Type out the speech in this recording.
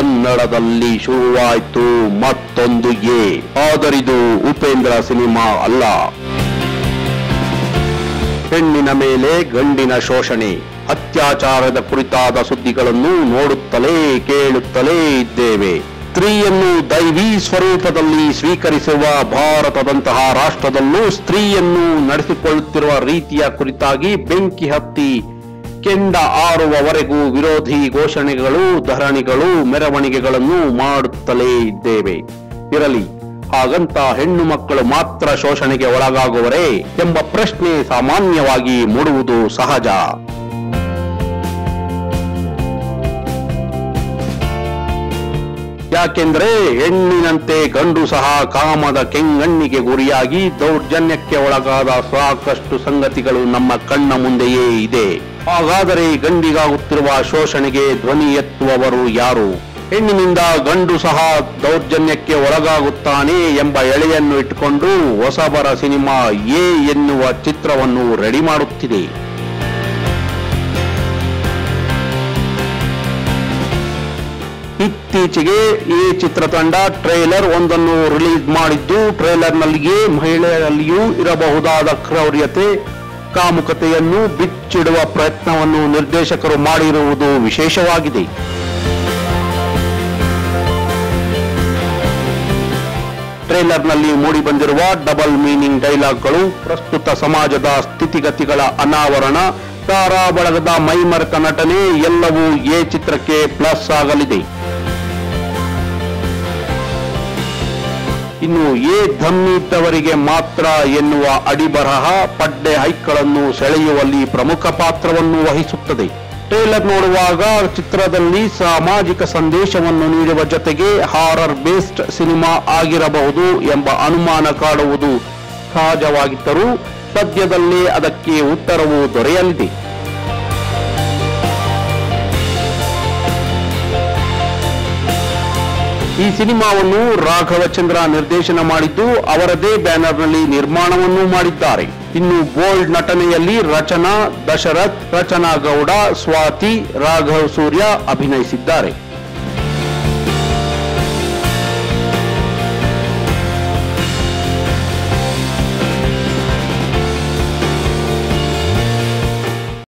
ಕನ್ನಡದಲ್ಲಿ ಶುರುವಾಯ್ತು ಮತ್ತೊಂದು ಎ ಆದರಿದು ಉಪೇಂದ್ರ ಸಿನಿಮಾ ಅಲ್ಲ ಹೆಣ್ಣಿನ ಮೇಲೆ ಗಂಡಿನ ಶೋಷಣೆ ಅತ್ಯಾಚಾರದ ಕುರಿತಾದ ಸುದ್ದಿಗಳನ್ನು ನೋಡುತ್ತಲೇ ಕೇಳುತ್ತಲೇ ಇದ್ದೇವೆ ಸ್ತ್ರೀಯನ್ನು ದೈವಿ ಸ್ವರೂಪದಲ್ಲಿ ಸ್ವೀಕರಿಸುವ ಭಾರತದಂತಹ ರಾಷ್ಟ್ರದಲ್ಲೂ ಸ್ತ್ರೀಯನ್ನು ನಡೆಸಿಕೊಳ್ಳುತ್ತಿರುವ ರೀತಿಯ ಕುರಿತಾಗಿ ಬೆಂಕಿ ಹತ್ತಿ ಕೆಂಡ ಆರುವವರೆಗೂ ವಿರೋಧಿ ಘೋಷಣೆಗಳು ಧರಣಿಗಳು ಮೆರವಣಿಗೆಗಳನ್ನು ಮಾಡುತ್ತಲೇ ಇದ್ದೇವೆ ಇರಲಿ ಹಾಗಂತ ಹೆಣ್ಣು ಮಕ್ಕಳು ಮಾತ್ರ ಶೋಷಣೆಗೆ ಒಳಗಾಗುವರೇ ಎಂಬ ಪ್ರಶ್ನೆ ಸಾಮಾನ್ಯವಾಗಿ ಮೂಡುವುದು ಸಹಜ ಯಾಕೆಂದ್ರೆ ಹೆಣ್ಣಿನಂತೆ ಗಂಡು ಸಹ ಕಾಮದ ಕೆಂಗಣ್ಣಿಗೆ ಗುರಿಯಾಗಿ ದೌರ್ಜನ್ಯಕ್ಕೆ ಒಳಗಾದ ಸಾಕಷ್ಟು ಸಂಗತಿಗಳು ನಮ್ಮ ಕಣ್ಣ ಮುಂದೆಯೇ ಇದೆ ಹಾಗಾದರೆ ಗಂಡಿಗಾಗುತ್ತಿರುವ ಶೋಷಣೆಗೆ ಧ್ವನಿ ಎತ್ತುವವರು ಯಾರು ಹೆಣ್ಣಿನಿಂದ ಗಂಡು ಸಹ ದೌರ್ಜನ್ಯಕ್ಕೆ ಒಳಗಾಗುತ್ತಾನೆ ಎಂಬ ಎಳೆಯನ್ನು ಇಟ್ಟುಕೊಂಡು ಹೊಸಬರ ಸಿನಿಮಾ ಎ ಎನ್ನುವ ಚಿತ್ರವನ್ನು ರೆಡಿ ಮಾಡುತ್ತಿದೆ ಇತ್ತೀಚೆಗೆ ಈ ಚಿತ್ರತಂಡ ಟ್ರೈಲರ್ ಒಂದನ್ನು ರಿಲೀಸ್ ಮಾಡಿದ್ದು ಟ್ರೈಲರ್ನಲ್ಲಿಯೇ ಮಹಿಳೆಯರಲ್ಲಿಯೂ ಇರಬಹುದಾದ ಕ್ರೌರ್ಯತೆ ಕಾಮುಕತೆಯನ್ನು ಬಿಚ್ಚಿಡುವ ಪ್ರಯತ್ನವನ್ನು ನಿರ್ದೇಶಕರು ಮಾಡಿರುವುದು ವಿಶೇಷವಾಗಿದೆ ಟ್ರೈಲರ್ನಲ್ಲಿ ಮೂಡಿಬಂದಿರುವ ಡಬಲ್ ಮೀನಿಂಗ್ ಡೈಲಾಗ್ಗಳು ಪ್ರಸ್ತುತ ಸಮಾಜದ ಸ್ಥಿತಿಗತಿಗಳ ಅನಾವರಣ ತಾರಾ ಬಳಗದ ಮೈಮರೆತ ನಟನೆ ಎಲ್ಲವೂ ಎ ಚಿತ್ರಕ್ಕೆ ಪ್ಲಸ್ ಆಗಲಿದೆ ಇನ್ನು ಎ ಧಮ್ಮಿದ್ದವರಿಗೆ ಮಾತ್ರ ಎನ್ನುವ ಅಡಿಬರಹ ಪಡ್ಡೆ ಹೈಕ್ಗಳನ್ನು ಸೆಳೆಯುವಲ್ಲಿ ಪ್ರಮುಖ ಪಾತ್ರವನ್ನು ವಹಿಸುತ್ತದೆ ಟ್ರೇಲರ್ ನೋಡುವಾಗ ಚಿತ್ರದಲ್ಲಿ ಸಾಮಾಜಿಕ ಸಂದೇಶವನ್ನು ನೀಡುವ ಜೊತೆಗೆ ಹಾರರ್ ಬೇಸ್ಡ್ ಸಿನಿಮಾ ಆಗಿರಬಹುದು ಎಂಬ ಅನುಮಾನ ಕಾಡುವುದು ಸಹಜವಾಗಿದ್ದರೂ ಸದ್ಯದಲ್ಲೇ ಅದಕ್ಕೆ ಉತ್ತರವು ದೊರೆಯಲಿದೆ ಈ ಸಿನಿಮಾವನ್ನು ರಾಘವಚಂದ್ರ ನಿರ್ದೇಶನ ಮಾಡಿದ್ದು ಅವರದೇ ಬ್ಯಾನರ್ನಲ್ಲಿ ನಿರ್ಮಾಣವನ್ನು ಮಾಡಿದ್ದಾರೆ ಇನ್ನು ಬೋಲ್ಡ್ ನಟನೆಯಲ್ಲಿ ರಚನಾ ದಶರಥ್ ರಚನಾ ಗೌಡ ಸ್ವಾತಿ ರಾಘವ್ ಸೂರ್ಯ ಅಭಿನಯಿಸಿದ್ದಾರೆ